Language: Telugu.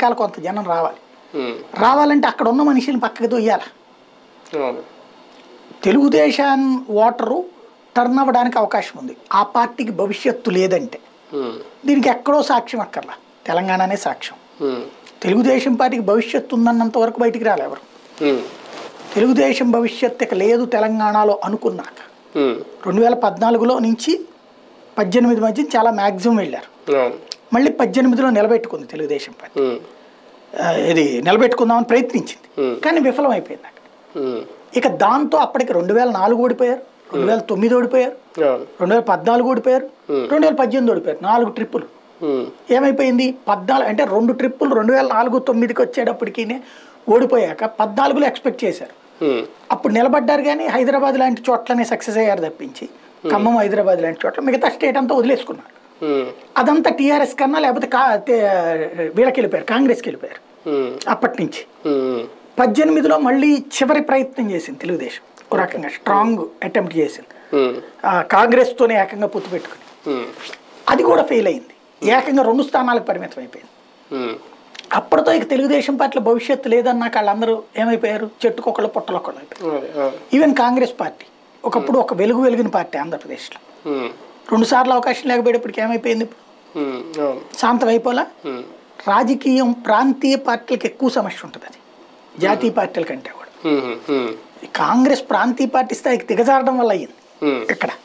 వెనకాల కొంత జనం రావాలి ఉమ్, రావాలంటే అక్కడ ఉన్న మనిషిని పక్కకి దొయ్యాలి అవును తెలుగుదేశం ఓటరు టర్న్ అవ్వడానికి అవకాశం ఉంది ఆ పార్టీకి భవిష్యత్తు లేదంటే ఉమ్, దీనికి ఎక్కడో సాక్ష్యం అక్కర్లా తెలంగాణనే సాక్ష్యం ఉమ్, తెలుగుదేశం పార్టీకి భవిష్యత్తు ఉందన్నంత వరకు బయటికి రాలే ఎవరు ఉమ్, తెలుగుదేశం భవిష్యత్తు ఇక లేదు తెలంగాణలో అనుకున్నాక ఉమ్, రెండు వేల పద్నాలుగులో నుంచి పద్దెనిమిది మధ్య చాలా మ్యాక్సిమం వెళ్ళారు అవును మళ్ళీ పద్దెనిమిదిలో నిలబెట్టుకుంది తెలుగుదేశం పార్టీ ఉమ్, ఆ, ఇది నిలబెట్టుకుందామని ప్రయత్నించింది Hmm. కానీ విఫలం అయిపోయింది అక్కడ ఉమ్, ఇక దాంతో అప్పటికి రెండు వేల నాలుగు ఓడిపోయారు రెండు వేల తొమ్మిది ఓడిపోయారు అవును రెండు వేల పద్నాలుగు ఓడిపోయారు Hmm. రెండు వేల పద్దెనిమిది ఓడిపోయారు నాలుగు ట్రిప్పులు ఉమ్, ఏమైపోయింది పద్నాలుగు అంటే రెండు ట్రిప్పులు రెండు వేల నాలుగు తొమ్మిదికి వచ్చేటప్పటికి ఓడిపోయాక పద్నాలుగులో ఎక్స్పెక్ట్ చేశారు ఉమ్, అప్పుడు నిలబడ్డారు కానీ హైదరాబాద్ లాంటి చోట్లనే సక్సెస్ అయ్యారు తప్పించి ఖమ్మం హైదరాబాద్ లాంటి చోట్ల మిగతా స్టేట్ అంతా వదిలేసుకున్నారు ఉమ్, అదంతా టీఆర్ఎస్ కన్నా లేకపోతే కా తే- వీళ్ళకి వెళ్ళిపోయారు కాంగ్రెస్కి వెళ్ళిపోయారు ఉమ్, అప్పటి నుంచి ఉమ్, పద్దెనిమిదిలో మళ్ళీ చివరి ప్రయత్నం చేసింది తెలుగుదేశం ఒక రకంగా స్ట్రాంగ్ అటెంప్ట్ చేసింది ఉమ్, ఆ, కాంగ్రెస్తోనే ఏకంగా పొత్తు పెట్టుకుని ఉమ్, అది కూడా ఫెయిల్ అయింది ఏకంగా రెండు స్థానాలకు పరిమితం అయిపోయింది ఉమ్, అప్పటితో ఇక తెలుగుదేశం పార్టీలో భవిష్యత్తు లేదన్నాక వాళ్ళందరూ ఏమైపోయారు చెట్టుకొకళ్ళు పొట్టలొకళ్ళు అయిపోయారు అదే, అవును ఈవెన్ కాంగ్రెస్ పార్టీ ఒకప్పుడు ఒక వెలుగు వెలిగిన పార్టీ ఆంధ్రప్రదేశ్లో ఉమ్, రెండు సార్లు అవకాశం లేకపోయేటప్పటికి ఏమైపోయింది ఇప్పుడు ఉమ్, అవును శాంతం అయిపోలా ఉమ్, రాజకీయం ప్రాంతీయ పార్టీలకు ఎక్కువ సమస్య ఉంటుంది అది జాతీయ పార్టీల కంటే కూడా ఉమ్, ఉమ్, ఈ కాంగ్రెస్ ప్రాంతీయ పార్టీ స్థాయికి దిగజారడం వల్ల అయ్యింది ఉమ్. ఇక్కడ